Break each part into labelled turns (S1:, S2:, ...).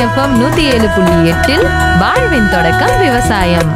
S1: FM நூத்தி ஏழு புள்ளி எட்டில் வாழ்வின் தொடக்கம் விவசாயம்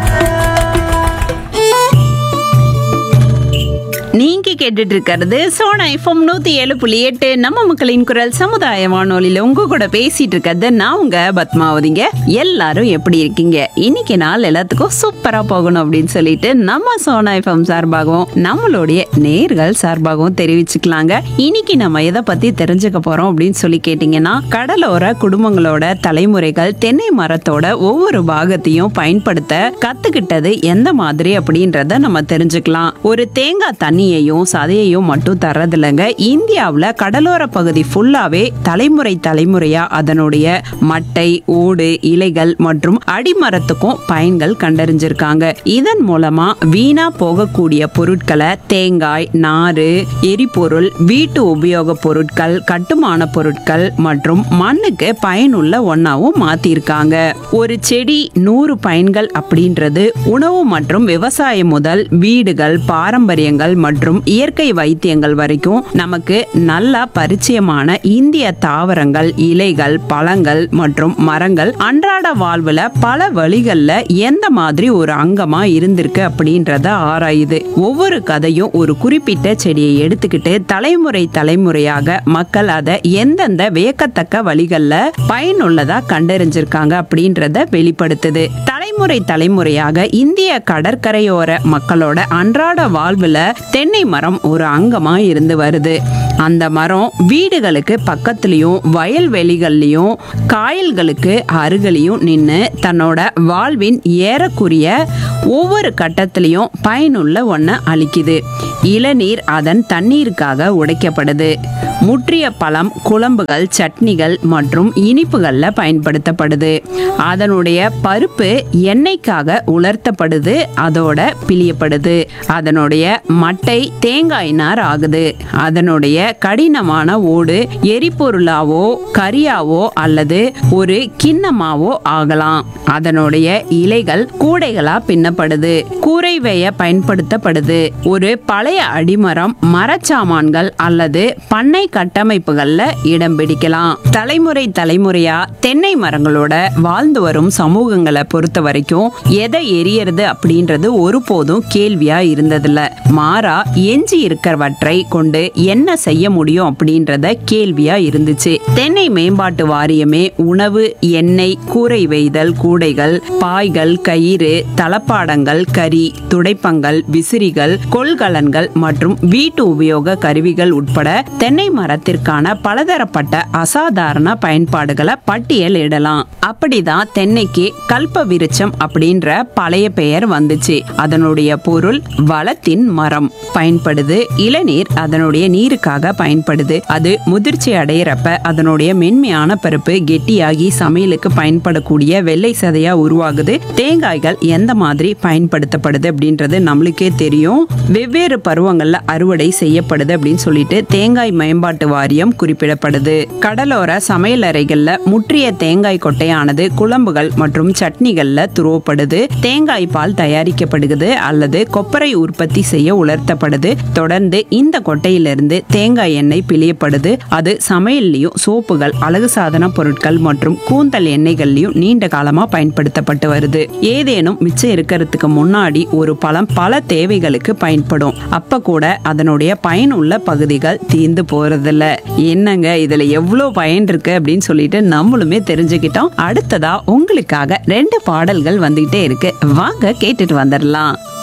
S2: நீங்க கேட்டுட்டு இருக்கிறது சோனா எஃப்எம் நூத்தி ஏழு புள்ளி எட்டு நம்ம மக்களின் குரல் சமுதாய வானொலியில உங்க கூட பேசிட்டு இருக்கிறது நான் உங்க பத்மாவதிங்க எல்லாரும் எப்படி இருக்கீங்க இன்னைக்கு நாள் எல்லாத்துக்கும் சூப்பரா போகணும் அப்படின்னு சொல்லிட்டு நம்ம சோனா எஃப்எம் சார்பாகவும் நம்மளுடைய நேர்கள் சார்பாகவும் தெரிவிச்சுக்கலாங்க இன்னைக்கு நம்ம எதை பத்தி தெரிஞ்சுக்க போறோம் அப்படின்னு சொல்லி கேட்டீங்கன்னா கடலோர குடும்பங்களோட தலைமுறைகள் தென்னை மரத்தோட ஒவ்வொரு பாகத்தையும் பயன்படுத்த கத்துக்கிட்டது எந்த மாதிரி அப்படின்றத நம்ம தெரிஞ்சுக்கலாம் ஒரு தேங்காய் தண்ணியையும் சதையையும் மட்டும் தர்றதில்லைங்க இந்தியாவுல கடலோர பகுதி ஃபுல்லாவே தலைமுறை தலைமுறையா அதனுடைய மட்டை ஓடு இலைகள் மற்றும் அடிமரத்துக்கும் பயன்கள் கண்டறிஞ்சிருக்காங்க இதன் மூலமா வீணா போகக்கூடிய பொருட்களை தேங்காய் நாறு எரிபொருள் வீட்டு உபயோக பொருட்கள் கட்டுமான பொருட்கள் மற்றும் மண்ணுக்கு பயனுள்ள ஒன்னாவும் மாத்திருக்காங்க ஒரு செடி நூறு பயன்கள் அப்படின்றது உணவு மற்றும் விவசாயம் முதல் வீடுகள் பாரம்பரியங்கள் மற்றும் இயற்கை வைத்தியங்கள் வரைக்கும் நமக்கு நல்லா பரிச்சயமான இந்திய தாவரங்கள் இலைகள் பழங்கள் மற்றும் மரங்கள் அன்றாட வாழ்வுல பல வழிகள்ல எந்த மாதிரி ஒரு அங்கமா இருந்திருக்கு அப்படின்றத ஆராயுது ஒவ்வொரு கதையும் ஒரு குறிப்பிட்ட செடியை எடுத்துக்கிட்டு தலைமுறை தலைமுறையாக மக்கள் அதை எந்தெந்த வியக்கத்தக்க வழிகள்ல பயனுள்ளதா கண்டறிஞ்சிருக்காங்க அப்படின்றத வெளிப்படுத்துது தலைமுறை தலைமுறையாக இந்திய கடற்கரையோர மக்களோட அன்றாட வாழ்வுல தென்னை மரம் ஒரு அங்கமா இருந்து வருது அந்த மரம் வீடுகளுக்கு பக்கத்துலயும் வயல்வெளிகள்லயும் காயல்களுக்கு அருகிலையும் நின்று தன்னோட வாழ்வின் ஏறக்குரிய ஒவ்வொரு கட்டத்திலையும் பயனுள்ள ஒன்றை அளிக்குது இளநீர் அதன் தண்ணீருக்காக உடைக்கப்படுது முற்றிய பழம் குழம்புகள் சட்னிகள் மற்றும் இனிப்புகள்ல பயன்படுத்தப்படுது அதனுடைய பருப்பு எண்ணெய்க்காக உலர்த்தப்படுது அதோட பிழியப்படுது அதனுடைய மட்டை தேங்காய் நார் ஆகுது அதனுடைய கடினமான ஓடு எரிபொருளாவோ கரியாவோ அல்லது ஒரு கிண்ணமாவோ ஆகலாம் அதனுடைய இலைகள் கூடைகளா பின்னப்படுது கூரை வேய பயன்படுத்தப்படுது ஒரு பழைய அடிமரம் மரச்சாமான்கள் அல்லது பண்ணை கட்டமைப்புகள்ல இடம் பிடிக்கலாம் தலைமுறை தலைமுறையா தென்னை மரங்களோட வாழ்ந்து வரும் சமூகங்களை பொறுத்த வரைக்கும் எதை எரியறது அப்படின்றது ஒருபோதும் கேள்வியா இருந்ததில்ல மாறா எஞ்சி இருக்கிறவற்றை கொண்டு என்ன செய்ய முடியும் அப்படின்றத கேள்வியா இருந்துச்சு தென்னை மேம்பாட்டு வாரியமே உணவு எண்ணெய் கூரை வெய்தல் கூடைகள் பாய்கள் கயிறு தளப்பாடங்கள் கரி துடைப்பங்கள் விசிறிகள் கொள்கலன்கள் மற்றும் வீட்டு உபயோக கருவிகள் உட்பட தென்னை மரத்திற்கான பலதரப்பட்ட அசாதாரண பயன்பாடுகளை பட்டியலிடலாம் அப்படிதான் தென்னைக்கு கல்ப விருட்சம் அப்படின்ற பழைய பெயர் வந்துச்சு அதனுடைய பொருள் வளத்தின் மரம் பயன்படுது இளநீர் அதனுடைய நீருக்காக பயன்படுது அது முதிர்ச்சி அடையிறப்ப அதனுடைய மென்மையான பருப்பு கெட்டியாகி சமையலுக்கு பயன்படக்கூடிய வெள்ளை சதையா உருவாகுது தேங்காய்கள் எந்த மாதிரி பயன்படுத்தப்படுது அப்படின்றது நம்மளுக்கே தெரியும் வெவ்வேறு பருவங்கள்ல அறுவடை செய்யப்படுது அப்படின்னு சொல்லிட்டு தேங்காய் மேம்பாட்டு வாரியம் குறிப்பிடப்படுது கடலோர சமையலறைகள்ல முற்றிய தேங்காய் கொட்டையானது குழம்புகள் மற்றும் சட்னிகள்ல துருவப்படுது தேங்காய் பால் தயாரிக்கப்படுகிறது அல்லது கொப்பரை உற்பத்தி செய்ய உலர்த்தப்படுது தொடர்ந்து இந்த கொட்டையிலிருந்து தேங்காய் எண்ணெய் பிழியப்படுது அது சமையல்லையும் சோப்புகள் அழகு சாதன பொருட்கள் மற்றும் கூந்தல் எண்ணெய்கள்லயும் நீண்ட காலமா பயன்படுத்தப்பட்டு வருது ஏதேனும் மிச்சம் இருக்கிறதுக்கு முன்னாடி ஒரு பழம் பல தேவைகளுக்கு பயன்படும் அப்ப கூட அதனுடைய பயனுள்ள பகுதிகள் தீர்ந்து போறதில்ல என்னங்க இதுல எவ்வளவு பயன் இருக்கு அப்படின்னு சொல்லிட்டு நம்மளுமே தெரிஞ்சுக்கிட்டோம் அடுத்ததா உங்களுக்காக ரெண்டு பாடல்கள் வந்துகிட்டே இருக்கு வாங்க கேட்டுட்டு வந்துடலாம்